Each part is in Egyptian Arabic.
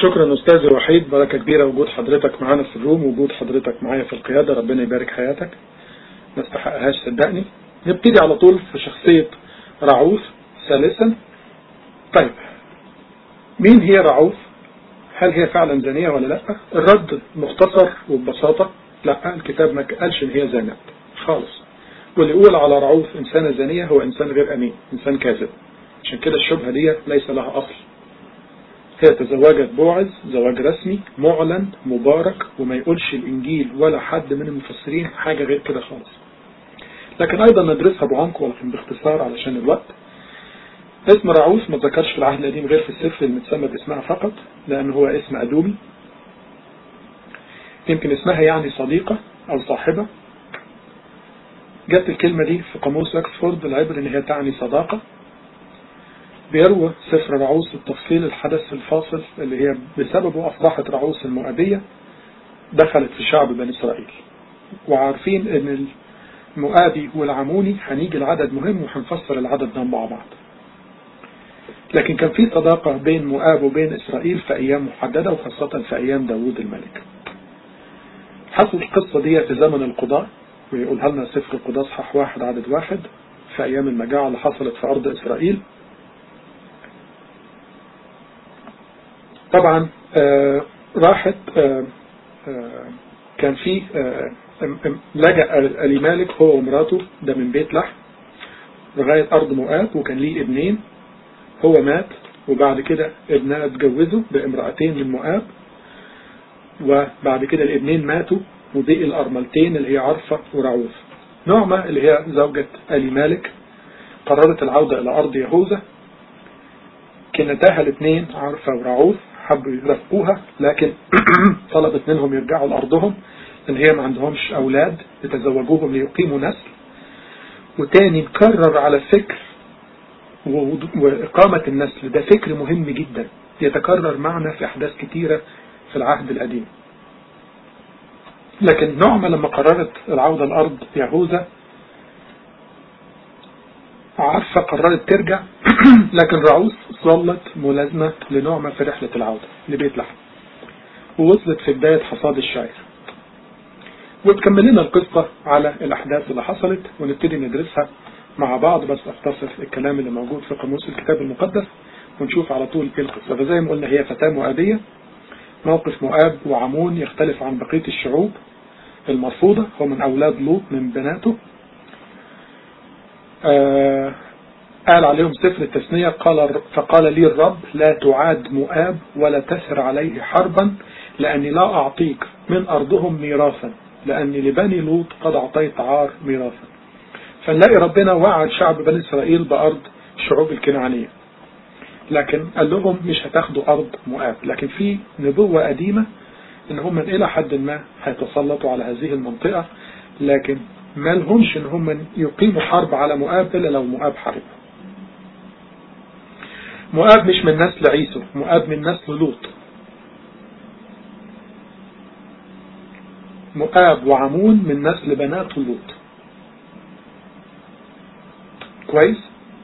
شكرا أستاذي الوحيد بركة كبيرة وجود حضرتك معانا في الروم وجود حضرتك معايا في القيادة ربنا يبارك حياتك ما استحقهاش صدقني نبتدي على طول في شخصية رعوث ثالثا طيب مين هي رعوث هل هي فعلا زانية ولا لا الرد مختصر وببساطة لا الكتاب ما قالش ان هي زانية خالص واللي يقول على رعوث انسانة زانية هو انسان غير امين انسان كاذب عشان كده الشبهة دي ليس لها اصل هي تزوجت بوعز زواج رسمي معلن مبارك وما يقولش الانجيل ولا حد من المفسرين حاجة غير كده خالص لكن ايضا ندرسها بعمق ولكن باختصار علشان الوقت اسم رعوس ما ذكرش في العهد القديم غير في السفر المتسمى باسمها فقط لان هو اسم ادومي يمكن اسمها يعني صديقة او صاحبة جت الكلمة دي في قاموس اكسفورد العبر ان هي تعني صداقة بيروى سفر رعوس التفصيل الحدث الفاصل اللي هي بسببه أصبحت رعوس المؤبية دخلت في شعب بني إسرائيل وعارفين ان المؤابي والعموني هنيجي العدد مهم وهنفسر العدد ده مع بعض لكن كان في صداقة بين مؤاب وبين إسرائيل في أيام محددة وخاصة في أيام داوود الملك حصل القصة دي في زمن القضاء ويقولها لنا سفر القضاء صحاح واحد عدد واحد في أيام المجاعة اللي حصلت في أرض إسرائيل طبعا آه راحت آه آه كان في لجأ ألي مالك هو ومراته ده من بيت لحم لغاية أرض مؤاب وكان ليه ابنين هو مات وبعد كده ابنها اتجوزوا بامرأتين من مؤاب وبعد كده الابنين ماتوا وبقي الأرملتين اللي هي عرفة ورعوث نعمة اللي هي زوجة ألي مالك قررت العودة إلى أرض يهوذا كنتاها الاثنين عرفة ورعوث حبوا يرفقوها لكن طلبت منهم يرجعوا لأرضهم ان هي ما عندهمش أولاد يتزوجوهم ليقيموا نسل وتاني نكرر على فكر وإقامة النسل ده فكر مهم جدا يتكرر معنا في أحداث كتيرة في العهد القديم لكن نعمة لما قررت العودة لأرض يهوذا عارفة قررت ترجع لكن رعوس ظلت ملازمة لنعمة في رحلة العودة لبيت لحم ووصلت في بداية حصاد الشعير وتكمل لنا القصة على الأحداث اللي حصلت ونبتدي ندرسها مع بعض بس أختصر الكلام اللي موجود في قاموس الكتاب المقدس ونشوف على طول ايه القصة فزي ما قلنا هي فتاة مؤابية موقف مؤاب وعمون يختلف عن بقية الشعوب المرفوضة هو من أولاد لوط من بناته آه قال عليهم سفر التثنية قال فقال لي الرب لا تعاد مؤاب ولا تسر عليه حربا لأني لا أعطيك من أرضهم ميراثا لأني لبني لوط قد أعطيت عار ميراثا فنلاقي ربنا وعد شعب بني إسرائيل بأرض الشعوب الكنعانية لكن قال لهم مش هتاخدوا أرض مؤاب لكن في نبوة قديمة إن هم إلى حد ما هيتسلطوا على هذه المنطقة لكن ما لهمش إن هم يقيموا حرب على مؤاب إلا لو مؤاب حرب مؤاب مش من نسل عيسو مؤاب من نسل لوط مؤاب وعمون من نسل بنات لوط كويس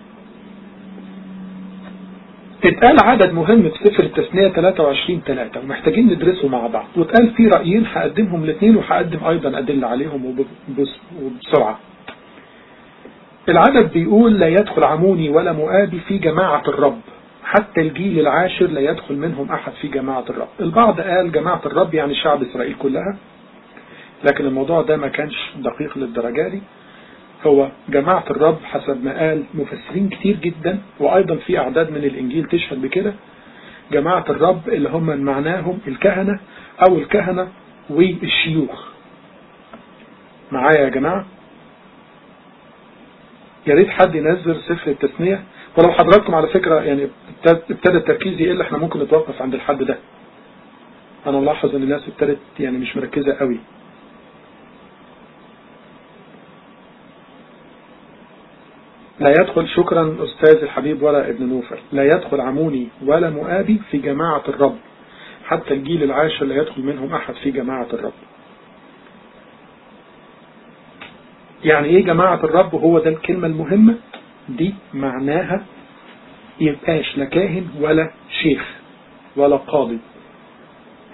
اتقال عدد مهم في سفر التثنية 23 3 ومحتاجين ندرسه مع بعض واتقال في رأيين هقدمهم الاثنين وهقدم ايضا ادلة عليهم وبسرعة العدد بيقول لا يدخل عموني ولا مؤابي في جماعة الرب حتى الجيل العاشر لا يدخل منهم أحد في جماعة الرب البعض قال جماعة الرب يعني شعب إسرائيل كلها لكن الموضوع ده ما كانش دقيق للدرجة دي هو جماعة الرب حسب ما قال مفسرين كتير جدا وأيضا في أعداد من الإنجيل تشهد بكده جماعة الرب اللي هم معناهم الكهنة أو الكهنة والشيوخ معايا يا جماعة يا ريت حد ينزل سفر التثنية ولو حضراتكم على فكرة يعني ابتدى التركيز يقل احنا ممكن نتوقف عند الحد ده انا ملاحظ ان الناس ابتدت يعني مش مركزة قوي لا يدخل شكرا أستاذ الحبيب ولا ابن نوفل لا يدخل عموني ولا مؤابي في جماعة الرب حتى الجيل العاشر لا يدخل منهم أحد في جماعة الرب يعني ايه جماعة الرب هو ده الكلمة المهمة دي معناها يبقاش لا كاهن ولا شيخ ولا قاضي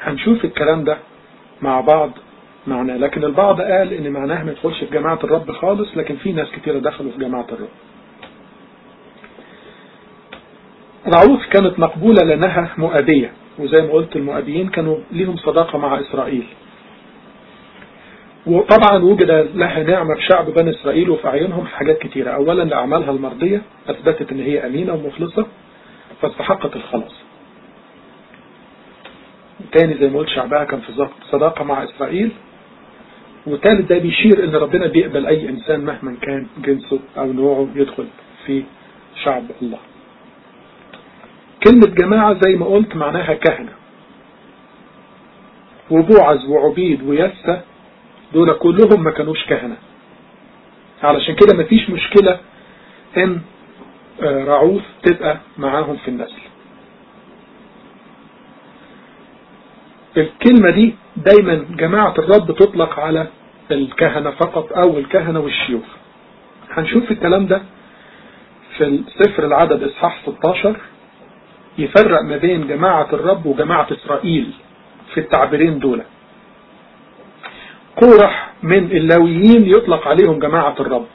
هنشوف الكلام ده مع بعض معناه لكن البعض قال ان معناها ما يدخلش في جماعة الرب خالص لكن في ناس كتيرة دخلوا في جماعة الرب رعوث كانت مقبولة لأنها مؤابية وزي ما قلت المؤابيين كانوا لهم صداقة مع إسرائيل وطبعا وجد لها نعمة في شعب بني إسرائيل وفي أعينهم حاجات كتيرة أولا لأعمالها المرضية أثبتت أن هي أمينة ومخلصة فاستحقت الخلاص تاني زي ما قلت شعبها كان في صداقة مع إسرائيل وثالث ده بيشير ان ربنا بيقبل اي انسان مهما كان جنسه او نوعه يدخل في شعب الله كلمة جماعة زي ما قلت معناها كهنة وبوعز وعبيد ويسة دول كلهم ما كانوش كهنة علشان كده مفيش مشكلة ان رعوث تبقى معاهم في النسل الكلمة دي دايما جماعة الرب تطلق على الكهنة فقط او الكهنة والشيوخ هنشوف الكلام ده في سفر العدد اصحاح 16 يفرق ما بين جماعة الرب وجماعة اسرائيل في التعبيرين دول قورح من اللاويين يطلق عليهم جماعة الرب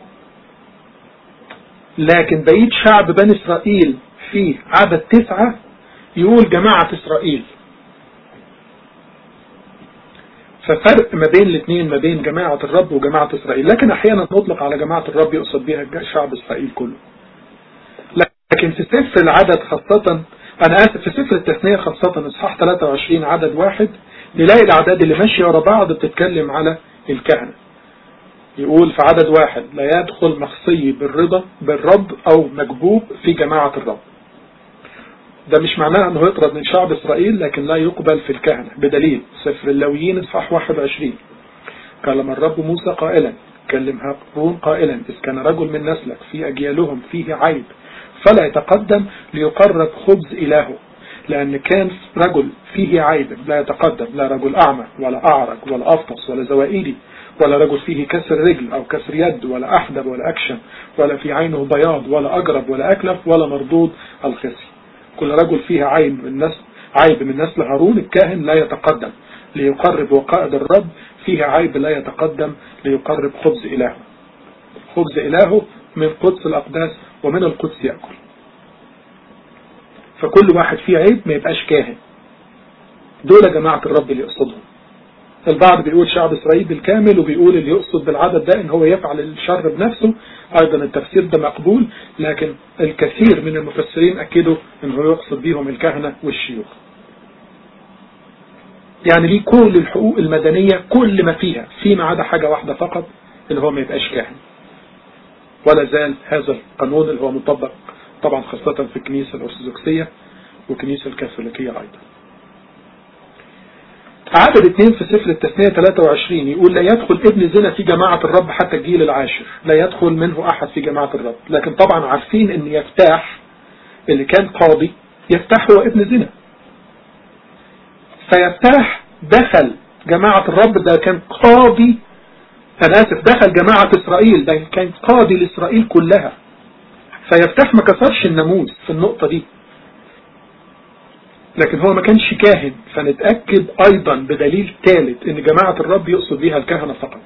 لكن بقية شعب بني اسرائيل في عدد تسعة يقول جماعة اسرائيل ففرق ما بين الاثنين ما بين جماعة الرب وجماعة إسرائيل لكن أحيانا نطلق على جماعة الرب يقصد بها شعب إسرائيل كله لكن في سفر العدد خاصة أنا آسف في سفر التثنية خاصة إصحاح 23 عدد واحد نلاقي الأعداد اللي ماشية ورا بعض بتتكلم على الكهنة يقول في عدد واحد لا يدخل مخصي بالرضا بالرب أو مجبوب في جماعة الرب ده مش معناه انه يطرد من شعب اسرائيل لكن لا يقبل في الكهنة بدليل سفر اللويين اصحاح 21 كلم الرب موسى قائلا كلم هارون قائلا إذ كان رجل من نسلك في أجيالهم فيه عيب فلا يتقدم ليقرب خبز إلهه لأن كان رجل فيه عيب لا يتقدم لا رجل أعمى ولا أعرج ولا أفطس ولا زوائدي ولا رجل فيه كسر رجل أو كسر يد ولا أحدب ولا أكشن ولا في عينه بياض ولا أجرب ولا أكلف ولا مردود الخصي كل رجل فيها عيب من نسل عيب من نسل هارون الكاهن لا يتقدم ليقرب وقائد الرب فيها عيب لا يتقدم ليقرب خبز إلهه خبز إلهه من قدس الأقداس ومن القدس يأكل فكل واحد فيه عيب ما يبقاش كاهن دول جماعة الرب اللي يقصدهم البعض بيقول شعب إسرائيل بالكامل وبيقول اللي يقصد بالعدد ده إن هو يفعل الشر بنفسه أيضا التفسير ده مقبول لكن الكثير من المفسرين أكدوا إن هو يقصد بيهم الكهنة والشيوخ يعني ليه كل الحقوق المدنية كل ما فيها فيما عدا حاجة واحدة فقط اللي هو ما يبقاش كاهن ولا زال هذا القانون اللي هو مطبق طبعا خاصة في الكنيسة الأرثوذكسية والكنيسة الكاثوليكية أيضا عدد اثنين في سفر التثنية 23 يقول لا يدخل ابن زنا في جماعة الرب حتى الجيل العاشر لا يدخل منه أحد في جماعة الرب لكن طبعا عارفين ان يفتاح اللي كان قاضي يفتح هو ابن زنا فيفتاح دخل جماعة الرب ده كان قاضي أنا آسف دخل جماعة إسرائيل ده كان قاضي لإسرائيل كلها فيفتح ما كسرش الناموس في النقطة دي لكن هو ما كانش كاهن فنتأكد أيضا بدليل ثالث إن جماعة الرب يقصد بها الكهنة فقط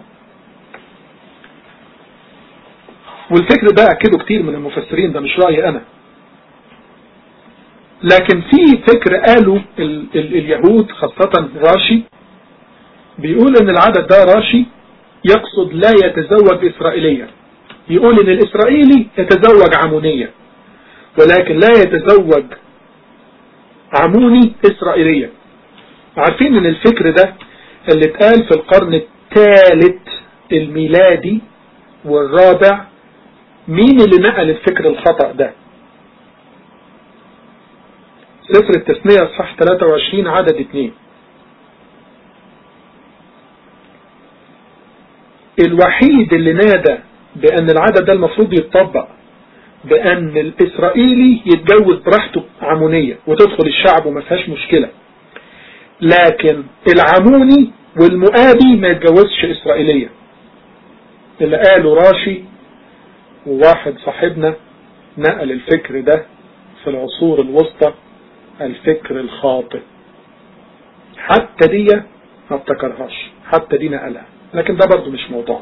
والفكر ده أكده كتير من المفسرين ده مش رأيي أنا لكن في فكر قالوا ال ال اليهود خاصة راشي بيقول ان العدد ده راشي يقصد لا يتزوج إسرائيليا يقول ان الإسرائيلي يتزوج عمونية ولكن لا يتزوج عموني إسرائيلية عارفين ان الفكر ده اللي اتقال في القرن الثالث الميلادي والرابع مين اللي نقل الفكر الخطأ ده سفر التثنية صح 23 عدد 2 الوحيد اللي نادى بأن العدد ده المفروض يتطبق بأن الإسرائيلي يتجوز براحته عمونية وتدخل الشعب وما فيهاش مشكلة لكن العموني والمؤابي ما يتجوزش إسرائيلية اللي قاله راشي وواحد صاحبنا نقل الفكر ده في العصور الوسطى الفكر الخاطئ حتى دي ما ابتكرهاش حتى دي نقلها لكن ده برضو مش موضوع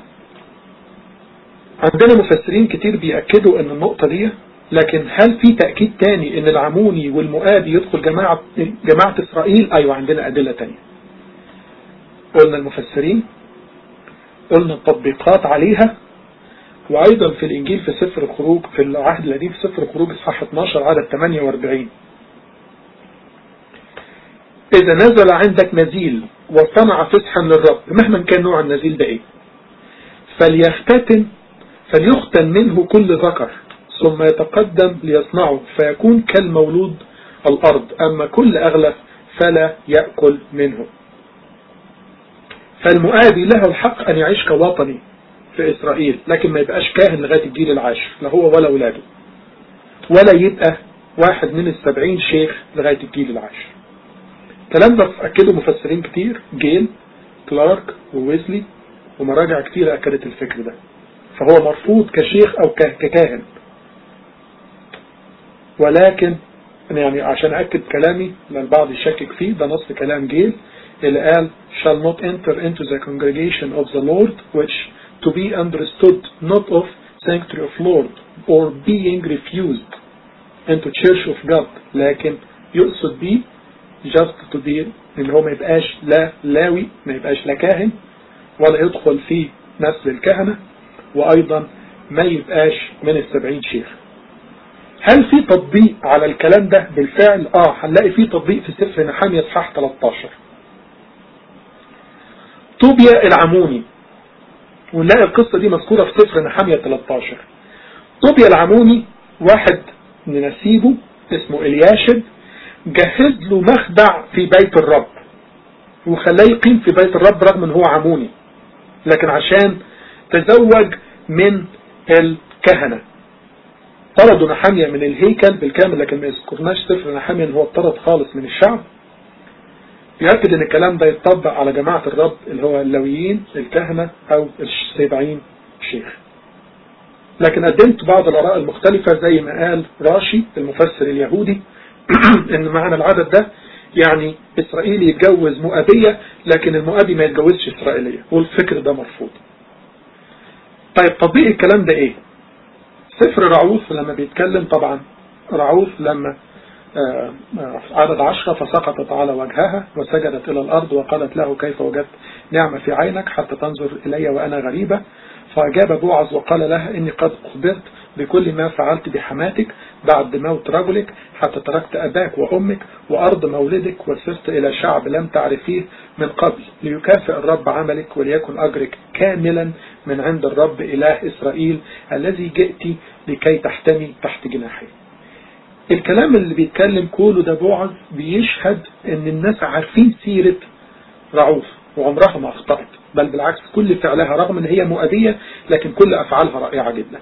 عندنا مفسرين كتير بيأكدوا ان النقطة دي لكن هل في تأكيد تاني ان العموني والمؤابي يدخل جماعة, جماعة اسرائيل ايوه عندنا ادلة تانية قلنا المفسرين قلنا التطبيقات عليها وايضا في الانجيل في سفر الخروج في العهد القديم في سفر الخروج اصحاح 12 عدد 48 اذا نزل عندك نزيل وصنع فسحا للرب مهما كان نوع النزيل ده ايه فليختتن فليختن منه كل ذكر ثم يتقدم ليصنعه فيكون كالمولود الأرض أما كل أغلف فلا يأكل منه فالمؤابي له الحق أن يعيش كوطني في إسرائيل لكن ما يبقاش كاهن لغاية الجيل العاشر لا هو ولا ولاده ولا يبقى واحد من السبعين شيخ لغاية الجيل العاشر الكلام ده أكده مفسرين كتير جيل كلارك وويزلي ومراجع كتير أكدت الفكر ده فهو مرفوض كشيخ أو ككاهن ولكن يعني عشان أكد كلامي للبعض يشكك فيه ده نص كلام جيل اللي قال shall not enter into the congregation of the Lord which to be understood not of sanctuary of Lord or being refused into church of God لكن يقصد بيه just to be ان هو ما يبقاش لا لاوي ما يبقاش لا كاهن ولا يدخل في نسل الكهنة وايضا ما يبقاش من السبعين شيخ هل في تطبيق على الكلام ده بالفعل اه هنلاقي في تطبيق في سفر نحامية اصحاح 13 طوبيا العموني ونلاقي القصة دي مذكورة في سفر نحامية 13 طوبيا العموني واحد من نسيبه اسمه الياشب جهز له مخدع في بيت الرب وخلاه يقيم في بيت الرب رغم ان هو عموني لكن عشان تزوج من الكهنة طردوا نحامية من الهيكل بالكامل لكن ما يذكرناش سفر نحامية ان هو اطرد خالص من الشعب يؤكد ان الكلام ده يتطبق على جماعة الرب اللي هو اللويين الكهنة او السبعين شيخ لكن قدمت بعض الآراء المختلفة زي ما قال راشي المفسر اليهودي ان معنى العدد ده يعني اسرائيلي يتجوز مؤابية لكن المؤابي ما يتجوزش اسرائيلية والفكر ده مرفوض طيب تطبيق الكلام ده ايه سفر رعوث لما بيتكلم طبعا رعوث لما عدد عشرة فسقطت على وجهها وسجدت إلى الأرض وقالت له كيف وجدت نعمة في عينك حتى تنظر إلي وأنا غريبة فأجاب بوعز وقال لها إني قد أخبرت بكل ما فعلت بحماتك بعد موت رجلك حتى تركت أباك وأمك وأرض مولدك وسرت إلى شعب لم تعرفيه من قبل ليكافئ الرب عملك وليكن أجرك كاملا من عند الرب إله إسرائيل الذي جئت لكي تحتمي تحت جناحي الكلام اللي بيتكلم كله ده بوعز بيشهد ان الناس عارفين سيرة رعوف وعمرها ما اخطأت بل بالعكس كل فعلها رغم ان هي مؤدية لكن كل افعالها رائعة جدا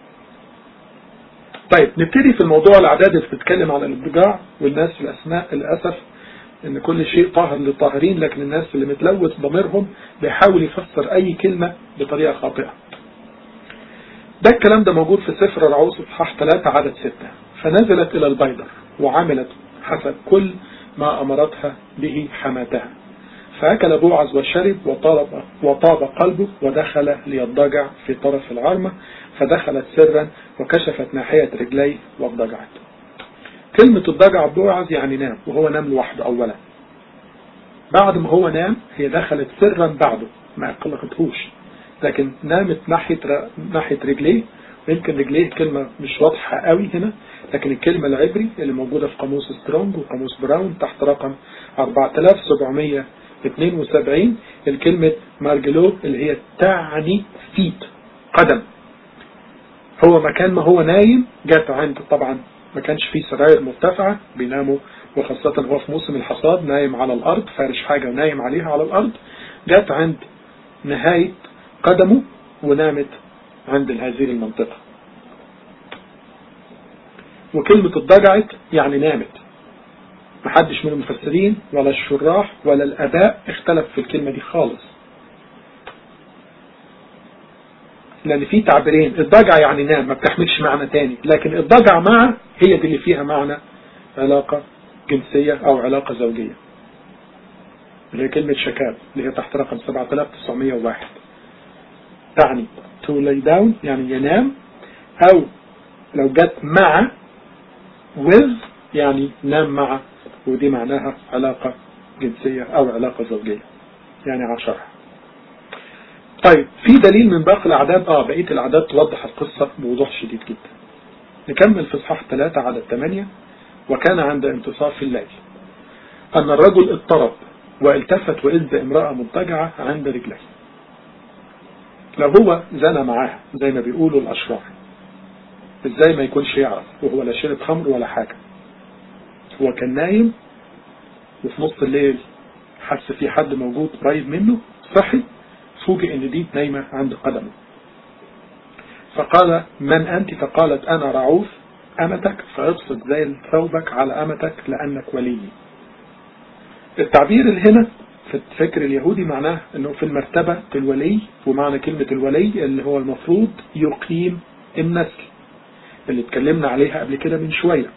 طيب نبتدي في الموضوع الاعداد اللي بتتكلم عن الابتجاع والناس في الاسماء للاسف ان كل شيء طاهر للطاهرين لكن الناس اللي متلوث ضميرهم بيحاول يفسر اي كلمة بطريقة خاطئة ده الكلام ده موجود في سفر رعوس اصحاح 3 عدد 6 فنزلت إلى البيضر وعملت حسب كل ما أمرتها به حماتها فأكل بوعز وشرب وطاب, وطاب قلبه ودخل ليضجع في طرف العرمة فدخلت سرا وكشفت ناحية رجليه واضجعت كلمة الضجع بوعز يعني نام وهو نام لوحده أولا بعد ما هو نام هي دخلت سرا بعده ما قلقتهوش لكن نامت ناحية ناحية رجليه يمكن رجليه كلمة مش واضحة قوي هنا لكن الكلمة العبري اللي موجودة في قاموس سترونج وقاموس براون تحت رقم 4772 الكلمة مارجلو اللي هي تعني فيت قدم هو مكان ما هو نايم جات عند طبعا ما كانش فيه سراير مرتفعة بيناموا وخاصة هو في موسم الحصاد نايم على الأرض فارش حاجة ونايم عليها على الأرض جات عند نهاية قدمه ونامت عند هذه المنطقة وكلمة اتضجعت يعني نامت محدش من المفسرين ولا الشراح ولا الأباء اختلف في الكلمة دي خالص لأن في تعبيرين الضجع يعني نام ما بتحملش معنى تاني لكن الضجع مع هي دي اللي فيها معنى علاقة جنسية أو علاقة زوجية اللي هي كلمة شكاب اللي هي تحت رقم 7901 تعني to lay down يعني ينام أو لو جت مع with يعني نام مع ودي معناها علاقة جنسية أو علاقة زوجية يعني عشرة طيب في دليل من باقي الأعداد آه بقية الأعداد توضح القصة بوضوح شديد جدا نكمل في صحاح 3 على 8 وكان عند انتصاف الليل أن الرجل اضطرب والتفت وإذ امرأة مضطجعة عند رجليه لو هو زنى معاها زي ما بيقولوا الأشرار ازاي ما يكونش يعرف وهو لا شرب خمر ولا حاجة هو كان نايم وفي نص الليل حس في حد موجود قريب منه صحي فوجئ ان دي نايمة عند قدمه فقال من انت فقالت انا رعوف امتك فابسط زي ثوبك على امتك لانك ولي التعبير اللي هنا في الفكر اليهودي معناه انه في المرتبة الولي ومعنى كلمة الولي اللي هو المفروض يقيم النسل اللي اتكلمنا عليها قبل كده من شوية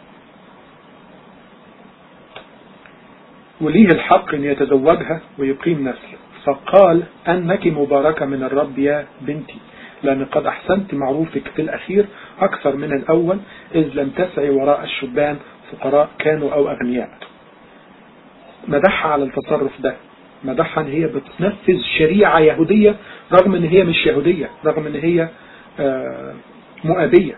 وليه الحق ان يتزوجها ويقيم نسل فقال انك مباركة من الرب يا بنتي لأن قد أحسنت معروفك في الأخير أكثر من الأول إذ لم تسعي وراء الشبان فقراء كانوا أو أغنياء مدحها على التصرف ده مدحها ان هي بتنفذ شريعة يهودية رغم ان هي مش يهودية رغم ان هي مؤابية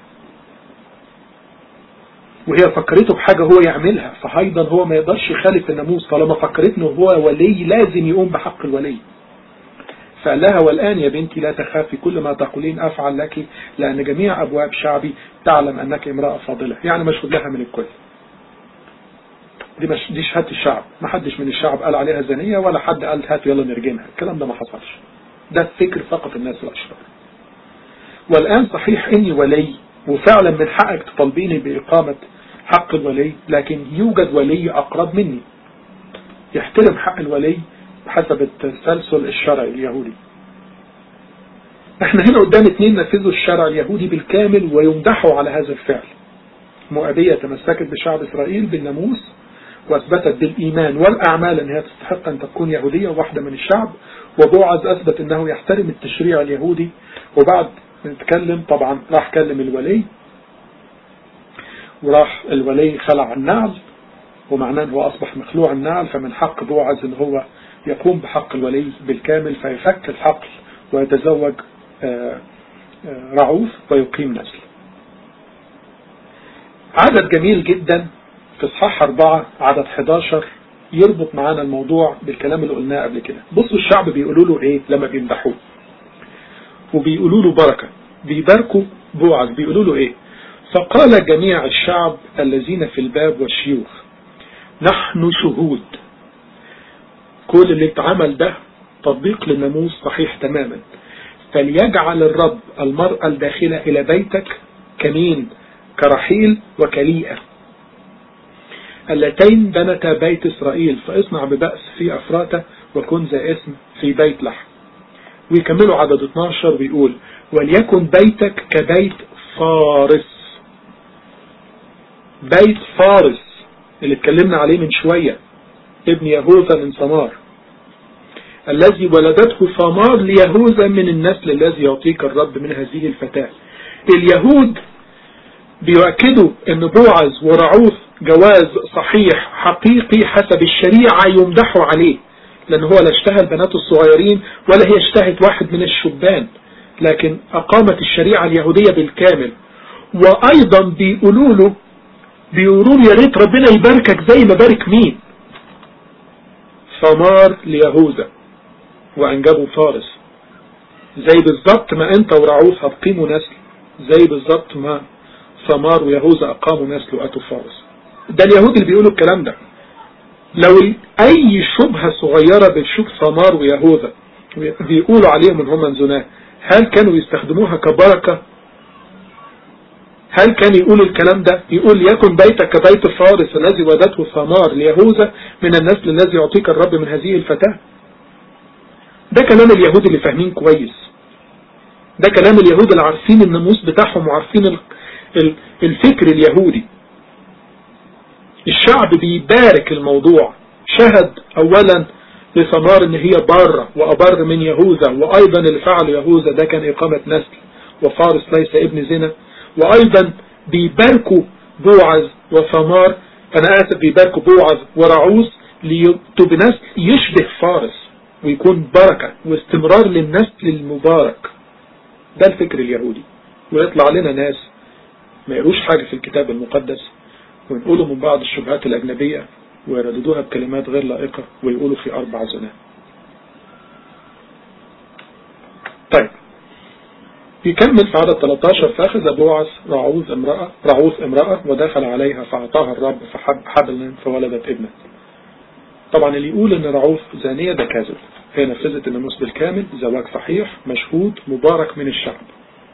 وهي فكرته بحاجة هو يعملها فأيضا هو ما يقدرش يخالف الناموس طالما فكرت انه هو ولي لازم يقوم بحق الولي فقال لها والآن يا بنتي لا تخافي كل ما تقولين أفعل لك لأن جميع أبواب شعبي تعلم أنك امرأة فاضلة يعني مشهود لها من الكل دي مش دي شهادة الشعب ما حدش من الشعب قال عليها زانية ولا حد قال هات يلا نرجمها الكلام ده ما حصلش ده فكر فقط الناس الأشرار والآن صحيح إني ولي وفعلا من حقك تطالبيني بإقامة حق الولي لكن يوجد ولي أقرب مني يحترم حق الولي بحسب التسلسل الشرعي اليهودي احنا هنا قدام اثنين نفذوا الشرع اليهودي بالكامل ويمدحوا على هذا الفعل مؤبية تمسكت بشعب إسرائيل بالناموس وأثبتت بالإيمان والأعمال أنها تستحق أن تكون يهودية واحدة من الشعب وبوعز أثبت أنه يحترم التشريع اليهودي وبعد نتكلم طبعا راح كلم الولي وراح الولي خلع النعل ومعناه أنه أصبح مخلوع النعل فمن حق بوعز أن هو يقوم بحق الولي بالكامل فيفك الحقل ويتزوج رعوف ويقيم نسل عدد جميل جدا في اصحاح أربعة عدد 11 يربط معانا الموضوع بالكلام اللي قلناه قبل كده بصوا الشعب بيقولوا له ايه لما بيمدحوه وبيقولوا له بركة بيباركوا بوعز بيقولوا له ايه فقال جميع الشعب الذين في الباب والشيوخ نحن شهود كل اللي اتعمل ده تطبيق للناموس صحيح تماما فليجعل الرب المرأة الداخلة إلى بيتك كمين كرحيل وكليئة اللتين بنتا بيت إسرائيل فاصنع ببأس في أفراته وكن ذا اسم في بيت لحم ويكملوا عدد 12 ويقول وليكن بيتك كبيت فارس بيت فارس اللي اتكلمنا عليه من شوية ابن يهوذا من ثمار الذي ولدته ثمار ليهوذا من النسل الذي يعطيك الرب من هذه الفتاة اليهود بيؤكدوا ان بوعز ورعوث جواز صحيح حقيقي حسب الشريعة يمدحوا عليه لان هو لا اشتهى البنات الصغيرين ولا هي اشتهت واحد من الشبان لكن اقامت الشريعة اليهودية بالكامل وايضا بيقولوا له بيقولوا له يا ريت ربنا يباركك زي ما بارك مين ثمار ليهوذا وانجبوا فارس زي بالظبط ما انت ورعوث هتقيموا نسل زي بالظبط ما ثمار ويهوذا اقاموا نسل واتوا فارس ده اليهود اللي بيقولوا الكلام ده لو اي شبهة صغيرة بتشوف ثمار ويهوذا بيقولوا عليهم ان هم زناه هل كانوا يستخدموها كبركة هل كان يقول الكلام ده يقول يكن بيتك كبيت فارس الذي ودته ثمار ليهوذا من النسل الذي يعطيك الرب من هذه الفتاة ده كلام اليهود اللي فاهمين كويس ده كلام اليهود اللي عارفين الناموس بتاعهم وعارفين الفكر اليهودي الشعب بيبارك الموضوع شهد اولا لثمار ان هي بارة وابر من يهوذا وايضا اللي فعله يهوذا ده كان اقامة نسل وفارس ليس ابن زنا وايضا بيباركوا بوعز وثمار انا اسف بيباركوا بوعز ورعوز بنسل يشبه فارس ويكون بركة واستمرار للنسل المبارك ده الفكر اليهودي ويطلع لنا ناس ما يقروش حاجة في الكتاب المقدس وينقولوا من بعض الشبهات الأجنبية ويرددوها بكلمات غير لائقة ويقولوا في أربع زنا طيب يكمل في عدد 13 فأخذ بوعز رعوز امرأة رعوز امرأة ودخل عليها فأعطاها الرب فحب حبلا فولدت ابنة طبعا اللي يقول ان رعوز زانية ده كاذب هي نفذت الناموس بالكامل زواج صحيح مشهود مبارك من الشعب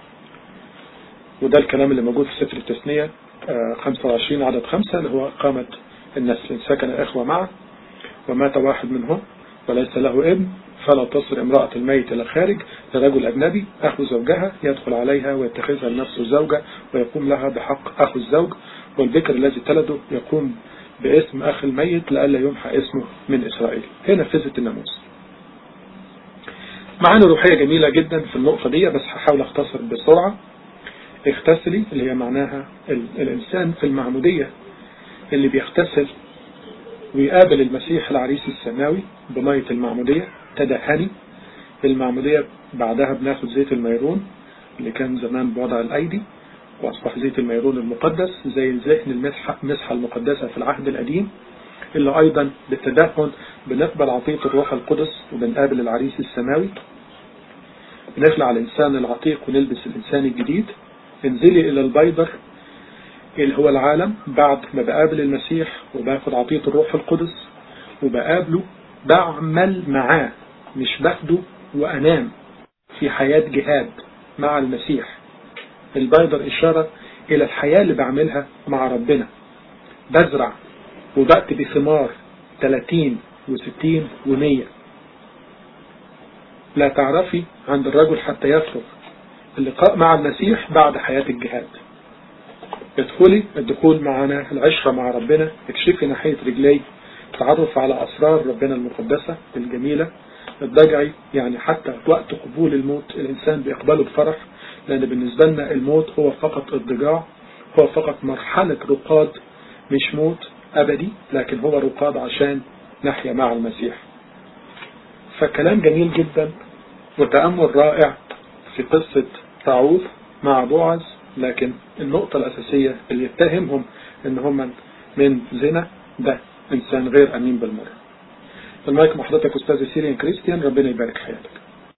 وده الكلام اللي موجود في سفر التثنية 25 عدد 5 اللي هو قامت النسل سكن إخوة معه ومات واحد منهم وليس له ابن فلا تصل امرأة الميت إلى خارج لرجل أجنبي أخو زوجها يدخل عليها ويتخذها لنفسه زوجة ويقوم لها بحق أخو الزوج والبكر الذي تلده يقوم باسم أخ الميت لئلا يمحى اسمه من إسرائيل هنا نفذت الناموس معاني روحية جميلة جدا في النقطة دي بس هحاول اختصر بسرعة اغتسلي اللي هي معناها الإنسان في المعمودية اللي بيغتسل ويقابل المسيح العريس السماوي بمية المعمودية تدهني المعمودية بعدها بناخد زيت الميرون اللي كان زمان بوضع الأيدي وأصبح زيت الميرون المقدس زي الذهن المسحة المقدسة في العهد القديم اللي أيضا بالتدهن بنقبل عطية الروح القدس وبنقابل العريس السماوي بنخلع الإنسان العتيق ونلبس الإنسان الجديد انزلي إلى البيضر اللي هو العالم بعد ما بقابل المسيح وباخد عطية الروح القدس وبقابله بعمل معاه مش باخده وأنام في حياة جهاد مع المسيح البيضر إشارة إلى الحياة اللي بعملها مع ربنا بزرع وبأتي بثمار 30 و60 و100 لا تعرفي عند الرجل حتى يفرغ اللقاء مع المسيح بعد حياة الجهاد ادخلي الدخول معنا العشرة مع ربنا اكشفي ناحية رجلي تعرف على أسرار ربنا المقدسة الجميلة الضجعي يعني حتى وقت قبول الموت الإنسان بيقبله بفرح لأن بالنسبة لنا الموت هو فقط الضجاع هو فقط مرحلة رقاد مش موت أبدي لكن هو رقاد عشان نحيا مع المسيح فكلام جميل جدا وتأمل رائع في قصة طاعوث مع بوعز لكن النقطة الأساسية اللي يتهمهم ان هم من زنا ده إنسان غير أمين بالمرة المايك مع حضرتك أستاذ سيريان كريستيان ربنا يبارك حياتك